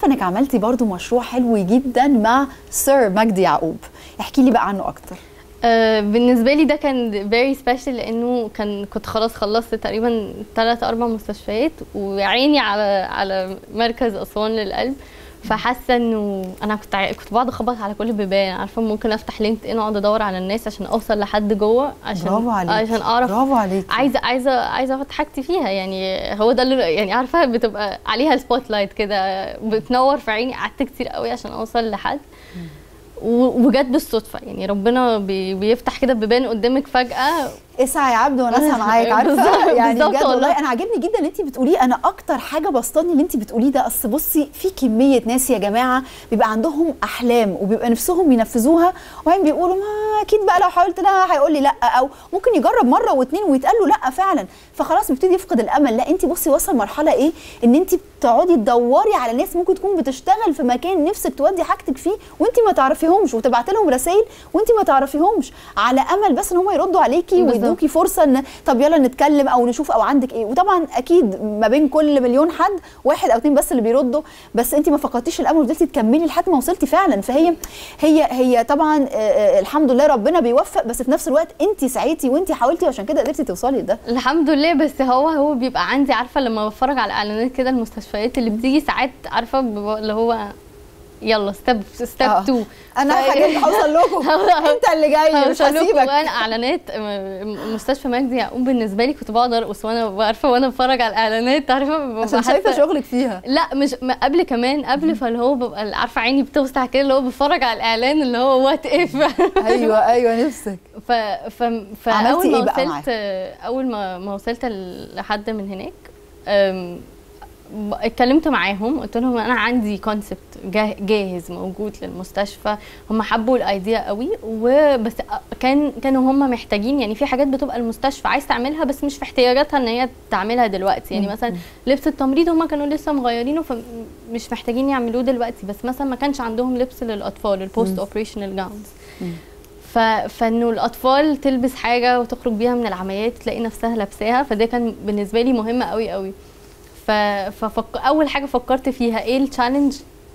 انك عملتي برضو مشروع حلو جدا مع سير مجدي يعقوب احكي لي بقى عنه اكتر آه، بالنسبه لي ده كان very special لانه كان كنت خلاص خلصت تقريبا ثلاث اربع مستشفيات وعيني على على مركز اسوان للقلب فحاسه انه انا كنت عا- كنت بقعد اخبط على كل البيبان عارفه ممكن افتح لينكد ان اقعد ادور على الناس عشان اوصل لحد جوه عشان برافو عليك عشان اعرف برافو عليك عايزه عايزه عايزه احط حاجتي فيها يعني هو ده اللي يعني عارفه بتبقى عليها السبوت لايت كده بتنور في عيني قعدت كتير قوي عشان اوصل لحد و- وجت بالصدفه يعني ربنا بي بيفتح كده بيبان قدامك فجاه اسعى يا عبد وانا اسعى معاك بالظبط- عارفه يعني بالظبط بجد والله والله. انا عاجبني جدا اللي انت بتقوليه انا اكتر حاجه بسطاني اللي انت بتقوليه ده اصل بصي في كميه ناس يا جماعه بيبقى عندهم احلام وبيبقى نفسهم ينفذوها وبعدين بيقولوا ما اكيد بقى لو حاولت ده هيقول لي لا او ممكن يجرب مره واثنين ويتقال له لا فعلا فخلاص بيبتدي يفقد الامل لا انت بصي وصل مرحله ايه ان انت بتقعدي تدوري على ناس ممكن تكون بتشتغل في مكان نفسك تودي حاجتك فيه وانت ما تعرفيهمش وتبعت لهم رسائل وانت ما تعرفيهمش على امل بس ان هم يردوا عليكي بالظبط. ويدوكي فرصه ان طب يلا نتكلم او نشوف او عندك ايه وطبعا اكيد ما بين كل مليون حد واحد او اتنين بس اللي بيردوا بس انت ما فقدتيش الامل وفضلتي تكملي لحد ما وصلتي فعلا فهي هي هي طبعا آه، آه، الحمد لله ربنا بيوفق بس في نفس الوقت انت سعيتي وانت حاولتي وعشان كده قدرتي توصلي لده الحمد لله بس هو هو بيبقى عندي عارفه لما بتفرج على اعلانات كده المستشفيات اللي بتيجي ساعات عارفه بيبقى اللي هو يلا ستيب ستيب آه. 2 انا حاجات هوصل لكم انت اللي جاي مش هقول لكم هسيبك انا اعلانات م- مستشفى مجدي يعقوب بالنسبه لي كنت بقعد ارقص وانا عارفه وانا بتفرج على الاعلانات عارفه ببقى عشان شايفه حاسة- شغلك فيها لا مش ما قبل كمان قبل فاللي هو ببقى عارفه عيني بتوسع كده اللي هو بتفرج على الاعلان اللي هو وات اف ايوه ايوه نفسك ف ف فاول عملتي ما إيه بقى وصلت اول ما ما وصلت لحد من هناك أم، ب- اتكلمت معاهم قلت لهم انا عندي كونسبت جاهز موجود للمستشفى هم حبوا الايديا قوي وبس كان كانوا هم محتاجين يعني في حاجات بتبقى المستشفى عايز تعملها بس مش في احتياجاتها ان هي تعملها دلوقتي يعني مم. مثلا لبس التمريض هم كانوا لسه مغيرينه فمش محتاجين يعملوه دلوقتي بس مثلا ما كانش عندهم لبس للاطفال البوست مم. اوبريشنال جاونز مم. ف... فانه الاطفال تلبس حاجه وتخرج بيها من العمليات تلاقي نفسها لابساها فده كان بالنسبه لي مهم قوي قوي ف... ففك... اول حاجه فكرت فيها ايه التشالنج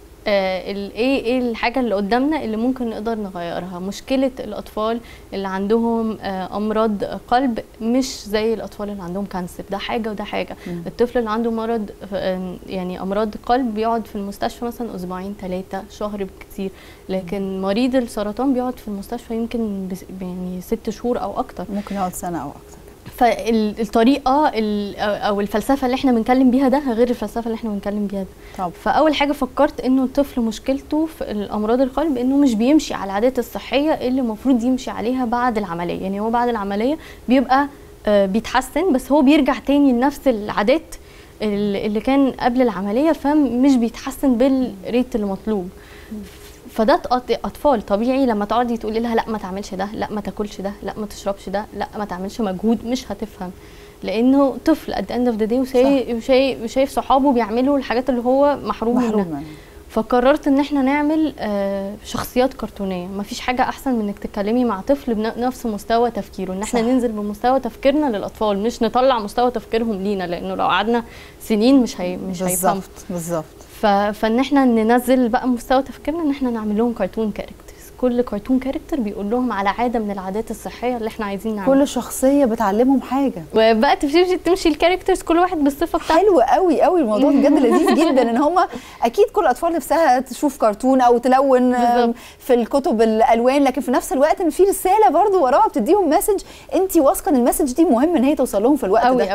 آه ال- ايه ايه الحاجه اللي قدامنا اللي ممكن نقدر نغيرها مشكله الاطفال اللي عندهم آه امراض قلب مش زي الاطفال اللي عندهم كانسر ده حاجه وده حاجه مم. الطفل اللي عنده مرض آه، يعني امراض قلب بيقعد في المستشفى مثلا اسبوعين ثلاثه شهر بالكثير لكن مريض السرطان بيقعد في المستشفى يمكن بس- يعني ست شهور او اكتر ممكن يقعد سنه او اكتر فالطريقه ال- او الفلسفه اللي احنا بنتكلم بيها ده غير الفلسفه اللي احنا بنتكلم بيها ده طب فاول حاجه فكرت انه الطفل مشكلته في الامراض القلب انه مش بيمشي على العادات الصحيه اللي المفروض يمشي عليها بعد العمليه يعني هو بعد العمليه بيبقى آه، بيتحسن بس هو بيرجع تاني لنفس العادات ال- اللي كان قبل العمليه فمش بيتحسن بالريت المطلوب فده أط- اطفال طبيعي لما تقعدي تقولي لها لا ما تعملش ده لا ما تاكلش ده لا ما تشربش ده لا ما تعملش مجهود مش هتفهم لانه طفل at the end of the day وشايف وشايف, وشايف صحابه بيعملوا الحاجات اللي هو محروم, منها محروم منها. فقررت ان احنا نعمل آه، شخصيات كرتونيه مفيش حاجه احسن من انك تتكلمي مع طفل بنفس مستوى تفكيره ان احنا صح. ننزل بمستوى تفكيرنا للاطفال مش نطلع مستوى تفكيرهم لينا لانه لو قعدنا سنين مش هي مش هيفهموا بالظبط بالظبط ف... فان احنا ننزل بقى مستوى تفكيرنا ان احنا نعمل لهم كرتون كاركترز كل كرتون كاركتر بيقول لهم على عاده من العادات الصحيه اللي احنا عايزين نعملها كل شخصيه بتعلمهم حاجه وبقى تمشي تمشي الكاركترز كل واحد بالصفه بتاعته حلو قوي قوي الموضوع بجد لذيذ جدا ان هم اكيد كل الاطفال نفسها تشوف كرتون او تلون بالظبط. في الكتب الالوان لكن في نفس الوقت ان في رساله برضو وراها بتديهم مسج انت واثقه ان المسج دي مهم ان هي توصل لهم في الوقت قوي ده